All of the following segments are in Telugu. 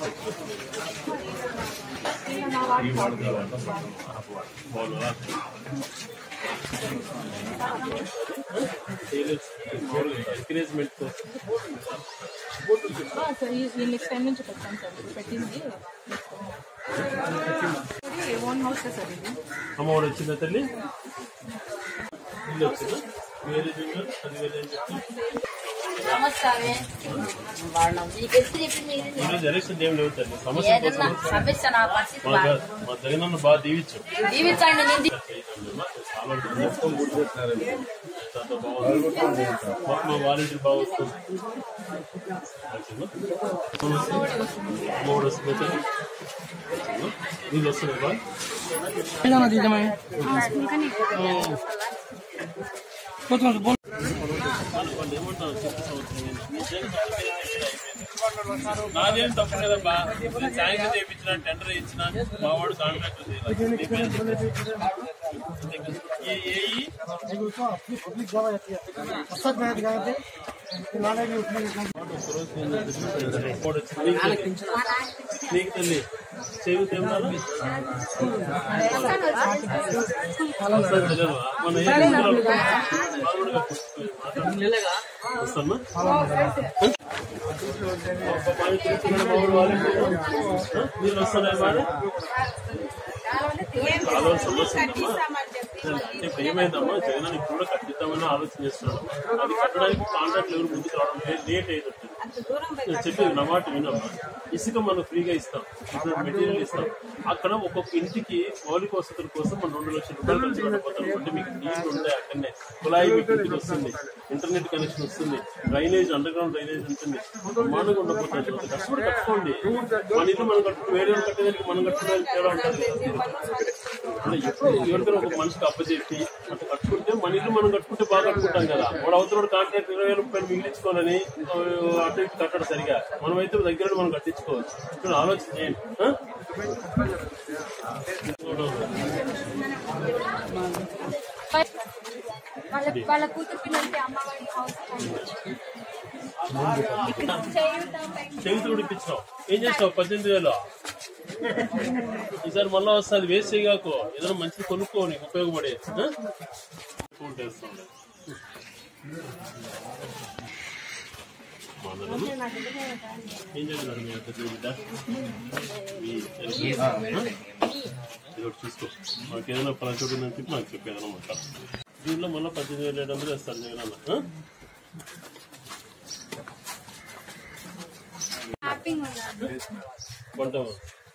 ఈ వాడు కావాలా బాగున్నారా ఎంకరేజ్మెంట్ సార్ ఈ నెక్స్ట్ టైం నుంచి పెట్టాను సార్ ఇప్పుడు పెట్టింది ఓన్ హౌస్ సార్ ఇది అమ్మఒడి వచ్చిందా తల్లి ఇల్లు వచ్చిందా వేరే జిల్లా పదివేలు ఏం చెప్తారు నమస్కారమే బాగున్నాం నీకు ఎత్తు చెప్పి మీరు ఈరోజు ఎలక్షన్ ఏం లేవు తల్లి సమస్య ఏదన్నా కోసం సమస్య నా పరిస్థితి మా బాగా మా జగనన్న బాగా దీవించు జీవించండి నేను దీ- చాలా చాలా బాగుంది మా- మా వాలంటీర్ బాగా వస్తుంది మూడు వస్తుంది తల్లి నీళ్ళు వస్తున్నాయి బా వాళ్ళు ఏమంటారు చెప్పు సంవత్సరం ఏంటి? మీ జగన్ సంవత్సరం ఏంటి? నాదేం తప్పు కదబ్బా నేను సాయంత్రం చేయించిన టెండర్ ఇచ్చిన మా వాడు కాంట్రాక్టర్ చేయాలి. నీ పేరు చెప్పు. ఈ ఏఈ వాడు వచ్చి నీకు తల్లి. నీకు తల్లి చెవి తిన్నాను మన ఏ వస్తామా మీరు వస్తారా బాగా చాలా సమస్య ఉందమ్మా. అంటే ఏమైందమ్మా జగన్ అని ఇప్పుడు కూడా కట్టిద్దామని ఆలోచన చేస్తున్నాడు అది కట్టడానికి కాంట్రాక్ట్ ఎవరు ముందుకు రావడం లేదు లేట్ అయినట్టు నేను చెప్పేది నా మాట వినమ్మా ఇసుక మనం ఫ్రీగా ఇస్తాం ఇసుక మెటీరియల్ ఇస్తాం అక్కడ ఒక్కొక్క ఇంటికి మౌలిక వసతుల కోసం మనం రెండు లక్షల రూపాయలు ఖర్చు పెట్టబోతాం అంటే మీకు నీళ్లు ఉంటాయి అక్కడనే కుళాయి మీకు ఇంటికి వస్తుంది ఇంటర్నెట్ కనెక్షన్ వస్తుంది డ్రైనేజ్ అండర్ గ్రౌండ్ డ్రైనేజ్ ఉంటుంది బ్రహ్మాండంగా ఉండబోతుంది కొంత కష్టపడి కట్టుకోండి మన ఇల్లు మనం కట్టుకుని వేరే వాళ్ళు కట్టేదానికి మనం కట్టుకోవడానికి తేడా ఉంటుంది అంటే ఎప్పుడు ఎవరికైనా ఒక మనిషికి అప్పచెప్పి అట్లా కట్టుకుంటే మన ఇల్లు మనం కట్టుకుంటే బాగా కట్టుకుంటాం కదా వాడు అవతల కాంట్రాక్ట్ ఇరవై వేల రూపాయలు మిగిలించుకోవాలని ఆ, అటు ఇటు కట్టడం సరిగా మనం అయితే దగ్గర మనం కట్టించుకోవచ్చు ఇక్కడ ఆలోచన చేయండి ఆ? వాళ్ళ వాళ్ళ కూతురు పిల్లలకి అమ్మఒడి హౌస్ చెవితి కూడా ఇప్పించినావు ఏం చేస్తావు పద్దెనిమిది వేలు ఈసారి మళ్ళా వస్తుంది వేస్ట్ చేయగాకు ఏదైనా మంచిది కొనుక్కో నీకు ఉపయోగపడే ఆ? ఫోన్ చేస్తాను మాధవరావు, ఏం చదివినారు మీ యొక్క బిడ్డ మీ తెలుగు? ఆ? ఇది ఒకటి చూసుకో మాకు ఏదైనా పని చోటు ఉందని చెప్పి నాకు చెప్పు ఏదైనా మాట దీనిలో మళ్ళీ పద్దెనిమిది వేల ఏడు వందలు వేస్తారు జగన్ అన్న ఆ? హ్యాపీగా ఉన్నారు కొంటాము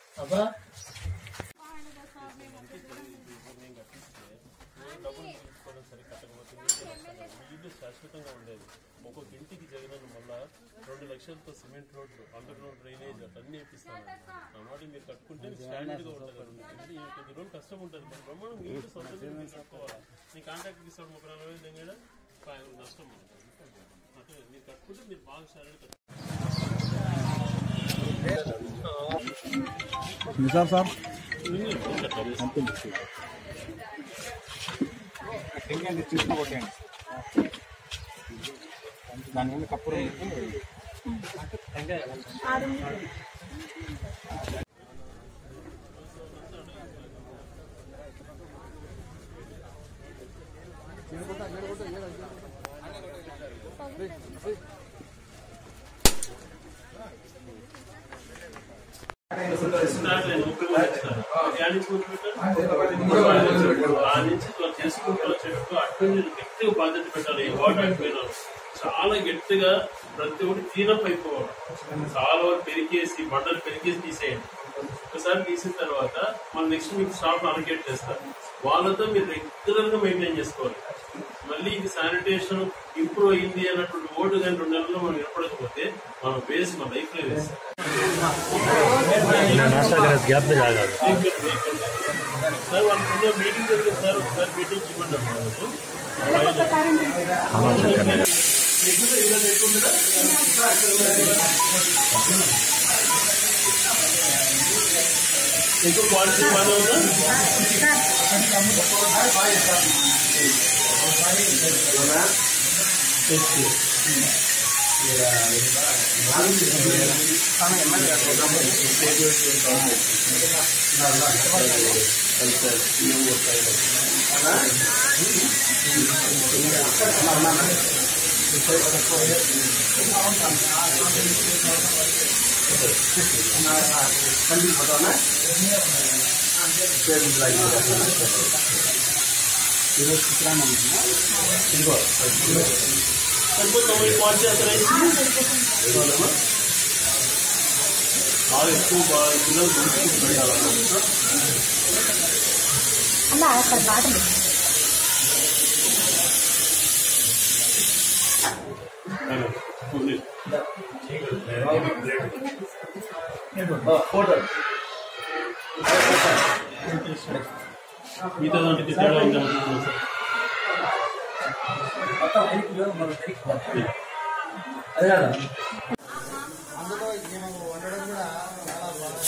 ఇల్లు శాశ్వతంగా ఉండేది ఒక్కొక్క ఇంటికి జగనన్న మళ్ళా రెండు లక్షలతో సిమెంట్ రోడ్లు అండర్ గ్రౌండ్ డ్రైనేజ్ అట్లన్నీ ఇప్పిస్తాను అన్నమాట మీరు కట్టుకుంటే స్టాండర్డ్ గా ఉంటుంది ఇల్లు ఈ కొద్ది రోజులు కష్టం ఉంటుంది మరి బ్రహ్మాండం మీ ఇంటి సొంత ఇల్లు మీరు కట్టుకోవాలా నీ కాంట్రాక్ట్ ఇస్తాడు ముప్పై నలభై వేలు దగ్గర నష్టం ఉంటుంది అంటే మీరు కట్టుకుంటే మీరు బాగా స్టాండర్డ్ కట్టుకుంటారు నిజాం సార్ తీసుకోకొట్టండి దాని మీద కప్పురం స్టార్ట్ ముప్పై మంది వచ్చినారు యాడ్ నుంచి మొదలు పెట్టారు ఆ నుంచి వాళ్ళు చేసుకుంటూ వచ్చేటప్పుడు అటు నుంచి గట్టిగా బాధ్యత పెట్టాలి ఈ వాటర్ అయిపోయినారు చాలా గట్టిగా ప్రతి ఒక్కటి క్లీనప్ అయిపోవాలి చాలా వరకు పెరికేసి మండలు పెరికేసి తీసేయండి ఒకసారి తీసిన తర్వాత మన నెక్స్ట్ మీకు స్టాఫ్ అలొకేట్ చేస్తారు వాళ్ళతో మీరు రెగ్యులర్ గా మెయింటైన్ చేసుకోవాలి మళ్ళీ ఇది శానిటేషన్ ఇంప్రూవ్ అయింది అన్నటువంటి ఓటు కానీ రెండు నెలల్లో మనం వినపడకపోతే మన బేస్ మన లైఫ్ లో వేస్తాం సార్ వాళ్ళ మీటింగ్ జరిగింది సార్ ఒకసారి మీటింగ్ ఇవ్వండి అన్నారు ఎక్కువ క్వాలిటీ బాగా ఉందా టెస్ట్ సరిపోతుందా ఈ పార్టీ అంత రైస్ ఇవ్వాలమ్మా? బాగా ఎక్కువ బాగా పిల్లలు గురించి పెట్టాలన్నమాట ఉంది. మిగతా దాంట్కి తేడా ఉందా అనుకుంటున్నాను సార్ అందులో నేను వండడం కూడా చాలా బాగా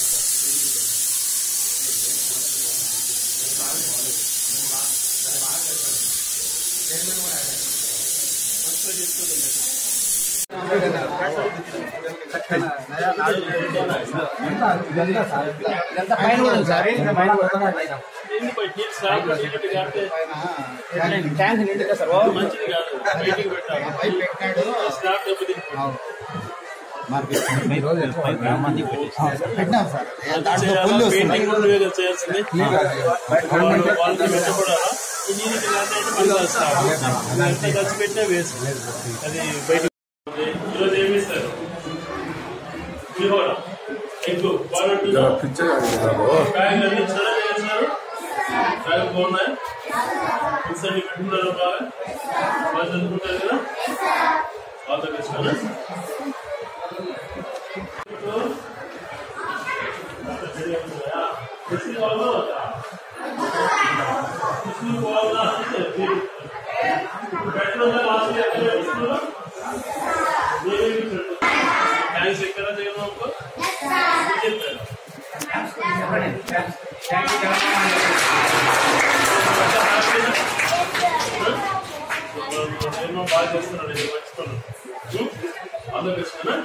పైన కూడా ఉంది సార్ పైన కూడా ఎన్ని బయట నీళ్ళు స్లాబ్ పెట్టినట్టు కాస్తే ట్యాంక్ నిండుగా సార్ మంచిది కాదు బయటికి పెట్టాలి పైప్ పెట్టాడు స్లాబ్ దెబ్బతింటుంది పెట్టినాం సార్ దాంట్లో పుల్లు వస్తుంది పెయింటింగ్ కూడా నువ్వే కదా చేయాల్సింది వాళ్ళు- వాళ్ళకి పెట్టకూడదా ఇంజనీరింగ్ లాంటి అయితే మళ్ళీ వస్తారు ఎంత ఖర్చు పెట్టినా వేస్ట్ అది బయట ఈరోజు ఏమి ఇస్తారు పులిహోర ఎగ్ బాగుంటుందా కాయలు అన్ని చల్లగా చేస్తున్నారు కాయలు బాగున్నాయి ఇన్సర్ట్ పెట్టుకున్నారు బాగా బాగా చదువుకుంటారు కదా బాగా తెచ్చుకోనా థ్యాంక్స్ ఎక్కడ చేయడం ఎన్నో బాగా చేస్తున్నాడు ఇది మర్చిపోను ఆలోచిస్తున్నా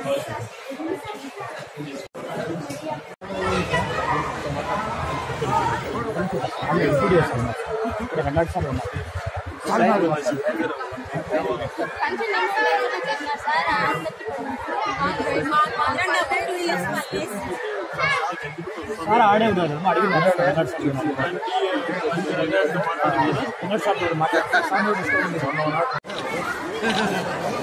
కంచె నింపలేదు చెప్పిన సార్ మాట్లాడిన టూ ఇయర్స్ మళ్ళీ సార్ ఆడే ఉన్నారు అడిగినారు మాట్లాడుతున్నా మాట్లాడతారు